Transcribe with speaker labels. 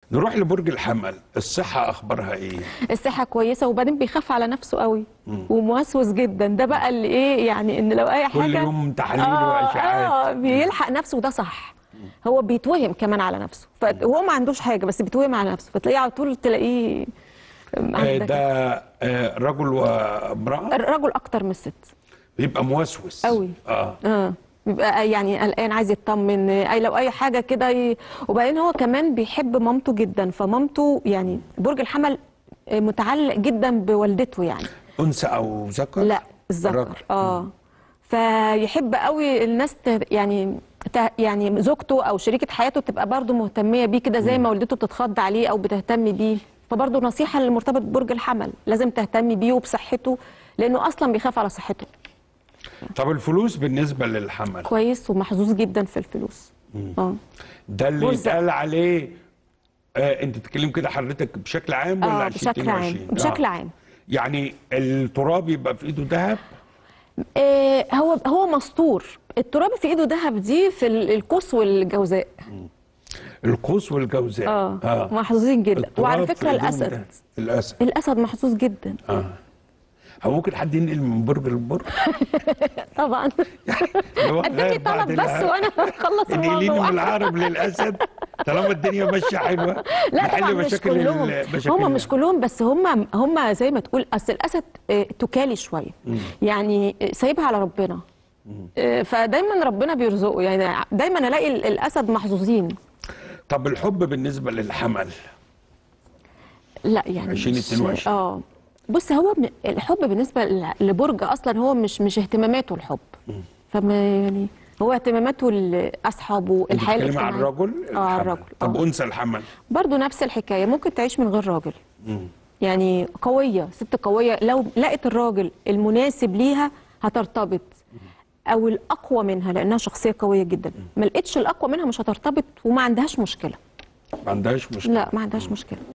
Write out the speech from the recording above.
Speaker 1: نروح لبرج الحمل الصحه اخبارها ايه
Speaker 2: الصحه كويسه وبعدين بيخاف على نفسه قوي وموسوس جدا ده بقى اللي ايه يعني ان لو اي
Speaker 1: كل
Speaker 2: حاجه
Speaker 1: يوم تحاليل
Speaker 2: آه
Speaker 1: واشعاعات
Speaker 2: اه بيلحق نفسه وده صح هو بيتوهم كمان على نفسه فهو ما عندوش حاجه بس بيتوهم على نفسه فتلاقيه على طول تلاقيه
Speaker 1: آه،
Speaker 2: عندك
Speaker 1: ده آه، رجل وامراه
Speaker 2: الرجل اكتر من الست
Speaker 1: بيبقى موسوس
Speaker 2: قوي.
Speaker 1: اه
Speaker 2: اه بيبقى يعني قلقان عايز يطمن اي لو اي حاجه كده ي... وبعدين هو كمان بيحب مامته جدا فمامته يعني برج الحمل متعلق جدا بوالدته يعني
Speaker 1: انثى او ذكر
Speaker 2: لا
Speaker 1: رجل.
Speaker 2: الذكر اه فيحب قوي الناس ت... يعني ت... يعني زوجته او شريكه حياته تبقى برضه مهتميه بيه كده زي ما والدته بتتخض عليه او بتهتم بيه فبرضه نصيحه للمرتبط ببرج الحمل لازم تهتمي بيه وبصحته لانه اصلا بيخاف على صحته
Speaker 1: طب الفلوس بالنسبه للحمل
Speaker 2: كويس ومحظوظ جدا في الفلوس اه
Speaker 1: ده اللي
Speaker 2: مرزق.
Speaker 1: يتقال عليه آه انت بتتكلم كده حضرتك بشكل عام ولا
Speaker 2: اه
Speaker 1: 20
Speaker 2: بشكل عام
Speaker 1: 22
Speaker 2: بشكل
Speaker 1: آه.
Speaker 2: عام
Speaker 1: يعني التراب يبقى في ايده ذهب
Speaker 2: آه هو هو مستور التراب في ايده ذهب دي في ال- القوس والجوزاء
Speaker 1: القوس والجوزاء
Speaker 2: اه, محظوظين جدا
Speaker 1: التراب
Speaker 2: وعلى
Speaker 1: في
Speaker 2: فكره
Speaker 1: إيدهم
Speaker 2: الاسد
Speaker 1: ده. الاسد
Speaker 2: الاسد محظوظ جدا
Speaker 1: اه هو ممكن حد ينقل من برج لبرج
Speaker 2: طبعا
Speaker 1: اللي هو
Speaker 2: اديني
Speaker 1: غير بعد
Speaker 2: طلب بس
Speaker 1: الع-
Speaker 2: وانا اخلص
Speaker 1: نقليني من
Speaker 2: الموضوع
Speaker 1: العرب للاسد طالما الدنيا ماشيه حلوه
Speaker 2: لا
Speaker 1: نحل
Speaker 2: طبعا مش
Speaker 1: مشاكل
Speaker 2: كلهم
Speaker 1: ال- مشاكل
Speaker 2: هم مش كلهم بس هم هم زي ما تقول اصل الاسد آه، تكالي شويه يعني آه، سايبها على ربنا آه، فدايما ربنا بيرزقه يعني دايما الاقي ال- الاسد محظوظين
Speaker 1: طب الحب بالنسبه للحمل
Speaker 2: لا يعني
Speaker 1: 2022.
Speaker 2: مش- اه بص هو من- الحب بالنسبه ل- لبرج اصلا هو مش مش اهتماماته الحب فما يعني هو اهتماماته لاصحابه
Speaker 1: انت
Speaker 2: الحياه
Speaker 1: بتتكلمي عن
Speaker 2: الاجتماعيه
Speaker 1: الرجل
Speaker 2: اه على
Speaker 1: الحمل.
Speaker 2: الرجل
Speaker 1: طب
Speaker 2: آه.
Speaker 1: انثى الحمل
Speaker 2: برضه نفس الحكايه ممكن تعيش من غير راجل يعني قويه ست قويه لو لقت الراجل المناسب ليها هترتبط او الاقوى منها لانها شخصيه قويه جدا ما لقيتش الاقوى منها مش هترتبط وما عندهاش مشكله
Speaker 1: ما عندهاش مشكله
Speaker 2: لا ما عندهاش مشكله